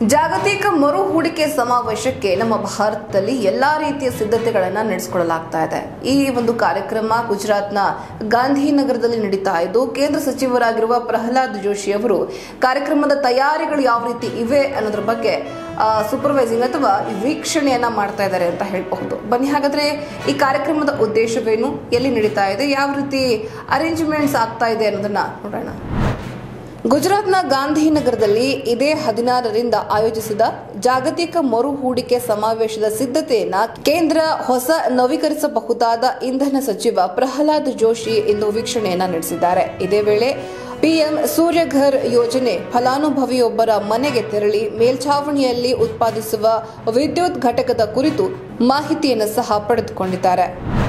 ಜಾಗತಿಕ ಮರು ಹೂಡಿಕೆ ಸಮಾವೇಶಕ್ಕೆ ನಮ್ಮ ಭಾರತದಲ್ಲಿ ಎಲ್ಲಾ ರೀತಿಯ ಸಿದ್ಧತೆಗಳನ್ನ ನಡೆಸಿಕೊಳ್ಳಲಾಗ್ತಾ ಇದೆ ಈ ಒಂದು ಕಾರ್ಯಕ್ರಮ ಗುಜರಾತ್ನ ಗಾಂಧಿನಗರದಲ್ಲಿ ನಡೀತಾ ಇದ್ದು ಕೇಂದ್ರ ಸಚಿವರಾಗಿರುವ ಪ್ರಹ್ಲಾದ್ ಜೋಶಿ ಅವರು ಕಾರ್ಯಕ್ರಮದ ತಯಾರಿಗಳು ಯಾವ ರೀತಿ ಇವೆ ಅನ್ನೋದ್ರ ಬಗ್ಗೆ ಸೂಪರ್ವೈಸಿಂಗ್ ಅಥವಾ ವೀಕ್ಷಣೆಯನ್ನ ಮಾಡ್ತಾ ಇದ್ದಾರೆ ಅಂತ ಹೇಳಬಹುದು ಬನ್ನಿ ಹಾಗಾದ್ರೆ ಈ ಕಾರ್ಯಕ್ರಮದ ಉದ್ದೇಶವೇನು ಎಲ್ಲಿ ನಡೀತಾ ಇದೆ ಯಾವ ರೀತಿ ಅರೇಂಜ್ಮೆಂಟ್ಸ್ ಆಗ್ತಾ ಇದೆ ಅನ್ನೋದನ್ನ ನೋಡೋಣ ಗುಜರಾತ್ನ ಗಾಂಧಿನಗರದಲ್ಲಿ ಇದೇ ಹದಿನಾರರಿಂದ ಆಯೋಜಿಸಿದ ಜಾಗತಿಕ ಮರು ಹೂಡಿಕೆ ಸಮಾವೇಶದ ಸಿದ್ಧತೆಯನ್ನ ಕೇಂದ್ರ ಹೊಸ ನವೀಕರಿಸಬಹುದಾದ ಇಂಧನ ಸಚಿವ ಪ್ರಹ್ಲಾದ್ ಜೋಶಿ ಇಂದು ವೀಕ್ಷಣೆಯನ್ನ ನಡೆಸಿದ್ದಾರೆ ಇದೇ ವೇಳೆ ಪಿಎಂ ಸೂರ್ಯಘರ್ ಯೋಜನೆ ಫಲಾನುಭವಿಯೊಬ್ಬರ ಮನೆಗೆ ತೆರಳಿ ಮೇಲ್ಛಾವಣಿಯಲ್ಲಿ ಉತ್ಪಾದಿಸುವ ವಿದ್ಯುತ್ ಘಟಕದ ಕುರಿತು ಮಾಹಿತಿಯನ್ನು ಸಹ ಪಡೆದುಕೊಂಡಿದ್ದಾರೆ